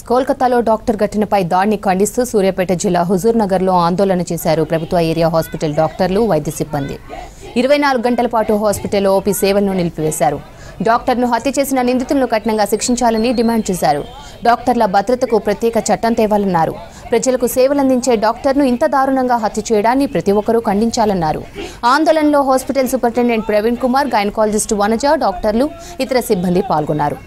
కోల్కతాలో డాక్టర్ ఘటనపై దాడిని ఖండిస్తూ సూర్యాపేట జిల్లా హుజూర్ నగర్లో ఆందోళన చేశారు ప్రభుత్వ ఏరియా హాస్పిటల్ డాక్టర్లు వైద్య సిబ్బంది ఇరవై నాలుగు గంటల పాటు హాస్పిటల్లో ఓపీ సేవలను నిలిపివేశారు డాక్టర్ను హత్య చేసిన నిందితులను కఠినంగా శిక్షించాలని డిమాండ్ చేశారు డాక్టర్ల భద్రతకు ప్రత్యేక చట్టం తేవాలన్నారు ప్రజలకు సేవలందించే డాక్టర్ను ఇంత దారుణంగా హత్య చేయడాన్ని ప్రతి ఒక్కరూ ఖండించాలన్నారు ఆందోళనలో hospital superintendent Praveen Kumar gynaecologist Vanaja డాక్టర్లు ఇతర సిబ్బంది పాల్గొన్నారు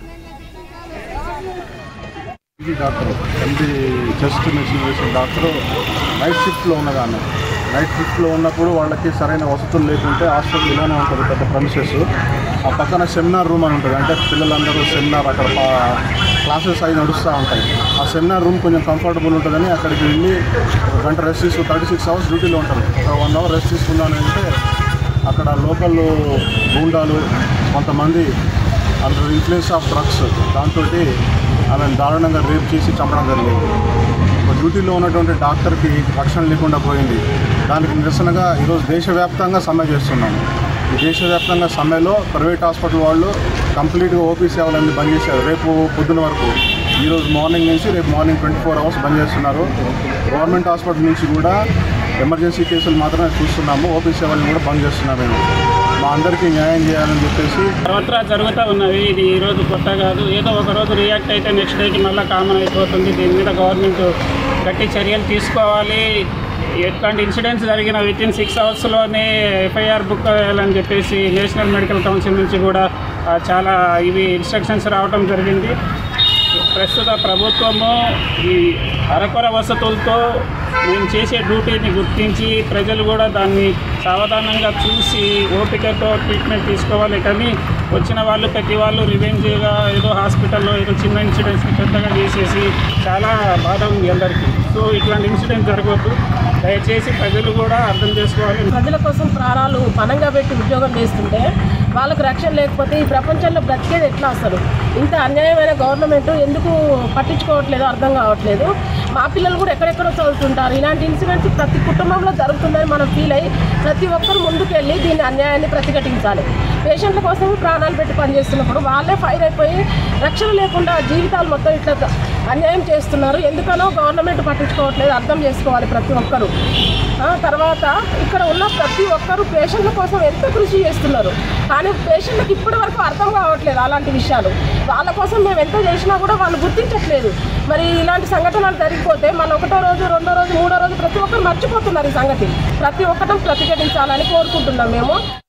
ఇది డాక్టర్ ఎండి చెస్ట్ మెషిన్ వేసిన డాక్టర్ నైట్ షిఫ్ట్లో ఉన్నదాన్ని నైట్ షిఫ్ట్లో ఉన్నప్పుడు వాళ్ళకి సరైన వసతులు లేకుంటే హాస్పిటల్ ఇలానే ఉంటుంది పెద్ద ప్రమిసెస్ ఆ పక్కన సెమినార్ రూమ్ అని ఉంటుంది అంటే పిల్లలందరూ సెమినార్ అక్కడ క్లాసెస్ అవి నడుస్తూ ఉంటాయి ఆ సెమినార్ రూమ్ కొంచెం కంఫర్టబుల్ ఉంటుందని అక్కడికి వెళ్ళి ఒక గంట రెస్ట్ తీసుకు థర్టీ సిక్స్ అవర్స్ డ్యూటీలో ఉంటారు ఒక వన్ అవర్ రెస్ట్ తీసుకుందామని అంటే అక్కడ లోకల్ గూండాలు కొంతమంది అండర్ ఇన్ఫ్లుయెన్స్ ఆఫ్ డ్రగ్స్ దాంతో ఆమెను దారుణంగా రేప్ చేసి చంపడం జరిగింది ఒక డ్యూటీలో ఉన్నటువంటి డాక్టర్కి రక్షణ లేకుండా పోయింది దానికి నిరసనగా ఈరోజు దేశవ్యాప్తంగా సమ్మె చేస్తున్నాము ఈ దేశవ్యాప్తంగా సమ్మెలో ప్రైవేట్ హాస్పిటల్ వాళ్ళు కంప్లీట్గా ఓపీ సేవలన్నీ బంద్ చేశారు రేపు పొద్దున వరకు ఈరోజు మార్నింగ్ నుంచి రేపు morning twenty four hours bandh చేస్తున్నారు గవర్నమెంట్ హాస్పిటల్ నుంచి కూడా ఎమర్జెన్సీ కేసులు మాత్రమే చూస్తున్నాము ఓపీ సేవలను కూడా బంద్ చేస్తున్నాము మేము మా అందరికీ న్యాయం చేయాలని చెప్పేసి సర్వత్రా జరుగుతూ ఉన్నవి ఇది ఈ రోజు కొత్త కాదు ఏదో ఒక రోజు రియాక్ట్ అయితే నెక్స్ట్ డేకి మళ్ళీ కామన్ అయిపోతుంది దీని మీద గవర్నమెంట్ గట్టి చర్యలు తీసుకోవాలి ఎట్లాంటి ఇన్సిడెంట్స్ జరిగిన విత్ ఇన్ సిక్స్ అవర్స్లోనే ఎఫ్ఐఆర్ బుక్ అయ్యాలని చెప్పేసి నేషనల్ మెడికల్ కౌన్సిల్ నుంచి కూడా ఆ, చాలా ఇవి ఇన్స్ట్రక్షన్స్ రావడం జరిగింది ప్రస్తుత ప్రభుత్వము ఈ అరకొర వసతులతో మేము చేసే డ్యూటీని గుర్తించి ప్రజలు కూడా దాన్ని సావధానంగా చూసి ఓపికతో ట్రీట్మెంట్ తీసుకోవాలి కానీ వచ్చిన వాళ్ళు ప్రతి వాళ్ళు రివెంజ్గా ఏదో హాస్పిటల్లో ఏదో చిన్న ఇన్సిడెంట్స్ని పెద్దగా చేసేసి చాలా బాధ ఉంది అందరికీ సో ఇట్లాంటి ఇన్సిడెంట్ జరగవద్దు దయచేసి ప్రజలు కూడా అర్థం చేసుకోవాలి ప్రజల కోసం ప్రాణాలు పనంగా పెట్టి ఉద్యోగం చేస్తుంటే వాళ్ళకు రక్షణ లేకపోతే ఈ ప్రపంచంలో బ్రతికేది ఎట్లా అసలు ఇంత అన్యాయమైన గవర్నమెంట్ ఎందుకు పట్టించుకోవట్లేదో అర్థం కావట్లేదు మా పిల్లలు కూడా ఎక్కడెక్కడో చదువుతుంటారు ఇలాంటి ఇన్సిడెంట్స్ ప్రతి కుటుంబంలో జరుగుతుందని మనం ఫీల్ అయ్యి ప్రతి ఒక్కరు ముందుకెళ్ళి దీని అన్యాయాన్ని ప్రతిఘటించాలి పేషెంట్ల కోసం ప్రాణాలు పెట్టి పనిచేస్తున్నప్పుడు వాళ్ళే ఫైర్ అయిపోయి రక్షణ లేకుండా జీవితాలు మొత్తం ఇట్లా అన్యాయం చేస్తున్నారు ఎందుకనో గవర్నమెంట్ పట్టించుకోవట్లేదు అర్థం చేసుకోవాలి ప్రతి ఒక్కరు ఆ, తర్వాత ఇక్కడ ఉన్న ప్రతి ఒక్కరు పేషెంట్ల కోసం ఎంత కృషి చేస్తున్నారు కానీ పేషెంట్లకు ఇప్పటి వరకు అర్థం కావట్లేదు అలాంటి విషయాలు వాళ్ళ కోసం మేము ఎంత చేసినా కూడా వాళ్ళు గుర్తించట్లేదు మరి ఇలాంటి సంఘటనలు జరిగిపోతే మన ఒకటో రోజు రెండో రోజు మూడో రోజు ప్రతి ఒక్కరు మర్చిపోతున్నారు ఈ సంగతి ప్రతి ఒక్కటం ప్రతిఘటించాలని కోరుకుంటున్నాం మేము